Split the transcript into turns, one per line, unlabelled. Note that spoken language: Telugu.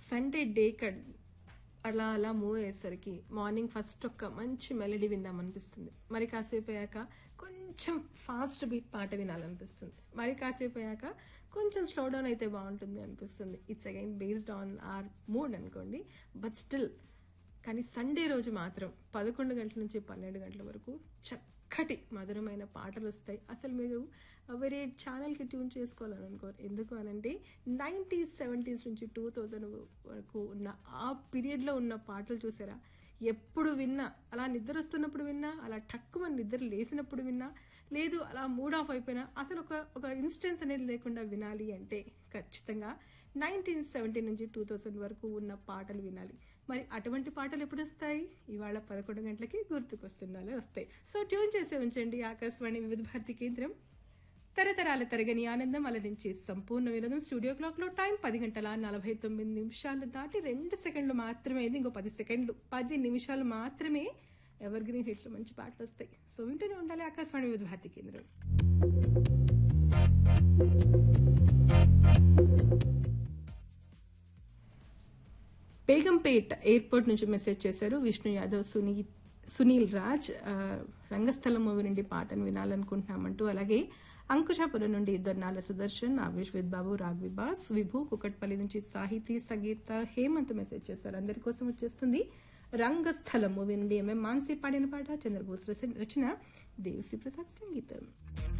సండే డే కడ్ అలా అలా మూవ్ అయ్యేసరికి మార్నింగ్ ఫస్ట్ ఒక్క మంచి మెలడీ విందాం అనిపిస్తుంది మరి కాసేపు అయ్యాక కొంచెం ఫాస్ట్ బీట్ పాట వినాలనిపిస్తుంది మరి కాసేపు అయ్యాక కొంచెం స్లో డౌన్ అయితే బాగుంటుంది అనిపిస్తుంది it's again based on our mood అనుకోండి బట్ స్టిల్ కానీ సండే రోజు మాత్రం పదకొండు గంటల నుంచి పన్నెండు గంటల వరకు చక్కటి మధురమైన పాటలు వస్తాయి అసలు మీరు వేరే ఛానల్కి ట్యూన్ చేసుకోవాలని అనుకోరు ఎందుకు అనంటే నైంటీస్ సెవెంటీస్ నుంచి టూ థౌజండ్ వరకు ఉన్న ఆ పీరియడ్లో ఉన్న పాటలు చూసారా ఎప్పుడు విన్నా అలా నిద్ర వస్తున్నప్పుడు విన్నా అలా టక్కుమని నిద్ర లేచినప్పుడు విన్నా లేదు అలా మూడ్ ఆఫ్ అయిపోయినా అసలు ఒక ఒక ఇన్స్టెన్స్ అనేది లేకుండా వినాలి అంటే ఖచ్చితంగా నైన్టీన్ సెవెంటీ నుంచి టూ థౌజండ్ వరకు ఉన్న పాటలు వినాలి మరి అటువంటి పాటలు ఎప్పుడు వస్తాయి ఇవాళ పదకొండు గంటలకి గుర్తుకొస్తున్నాలే వస్తాయి సో ట్యూన్ చేసి ఉంచండి ఆకాశవాణి వివిధ భారతి కేంద్రం తరతరాల తరగని ఆనందం అలరించి సంపూర్ణ వినోదం స్టూడియో క్లాక్ లో టైం పది గంటల నలభై తొమ్మిది నిమిషాలు దాటి రెండు సెకండ్లు మాత్రమే అయింది ఇంకో పది సెకండ్లు పది నిమిషాలు మాత్రమే ఎవర్ గ్రీన్ హిట్లు మంచి పాటలు వస్తాయి సో వింటూనే ఉండాలి ఆకాశవాణి వివిధ భారతి కేంద్రం బేగంపేట్ ఎయిర్పోర్ట్ నుంచి మెసేజ్ చేశారు విష్ణు యాదవ్ సునీ సునీల్ రాజ్ ఆ, రంగస్థలం మూవీ నుండి పాటను వినాలనుకుంటున్నామంటూ అలాగే అంకుశాపురం నుండి దొన్నాల సుదర్శన్ ఆవేష్ విత్ బాబు రాఘవి బాస్ విభు కుకట్పల్లి నుంచి సాహితీ సంగీత హేమంత్ మెసేజ్ చేశారు అందరి కోసం వచ్చేస్తుంది రంగస్థలం మూవీ నుండి ఎంఎం మాన్సీ పాడిన పాట చంద్రబోస్ రచన దేవిశ్రీ ప్రసాద్ సంగీతం